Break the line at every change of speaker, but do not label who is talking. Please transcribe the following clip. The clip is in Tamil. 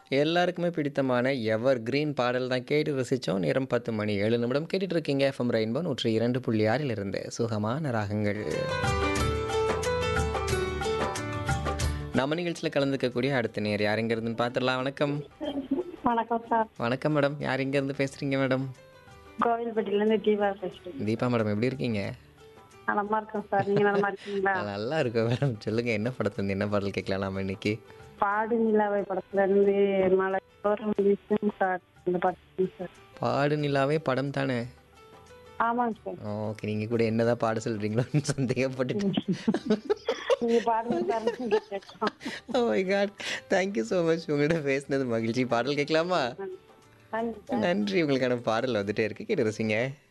எல்லாருக்குமே பிடித்தமான எவர் கிரீன் பாடல் தான் கேட்டு ரசித்தோம் நேரம் பத்து மணி ஏழு நிமிடம் கேட்டுட்டு இருக்கீங்க எஃப்எம் ரெயின்போ நூற்றி இரண்டு புள்ளி ஆறிலிருந்து சுகமான ராகங்கள் நம்ம நிகழ்ச்சியில் கலந்துக்கக்கூடிய அடுத்த நேர் யார் எங்க இருந்துன்னு பார்த்துடலாம் வணக்கம்
வணக்கம் சார்
வணக்கம் மேடம் யார் எங்க இருந்து பேசுறீங்க மேடம்
கோவில்பட்டியில இருந்து தீபா பேசுறேன்
தீபா மேடம் எப்படி இருக்கீங்க
நலமா இருக்கேன் சார் நீங்க நலமா இருக்கீங்களா
நல்லா இருக்கும் மேடம் சொல்லுங்க என்ன படத்துல என்ன பாடல் கேட்கலாம் நாம இன்னைக்கு
பாடு நிலாவை படத்துல இருந்து மலை தோறும் வீசும் சார் அந்த பாட்டு சார்
பாடு நிலாவே படம் தானே
ஆமாங்க சார்
ஓகே நீங்கள் கூட என்னதான் பாட சொல்கிறீங்களோன்னு சந்தேகப்பட்டுட்டு
நீங்க பாடுங்க சார் நீங்க கேட்கலாம்.
Oh my God thank you so much உங்கள்கிட்ட பேசினது மகிழ்ச்சி பாடல் கேட்கலாமா
நன்றி
நன்றி உங்களுக்கான பாடல் வந்துட்டே இருக்கு கேட்டு ரசிங்க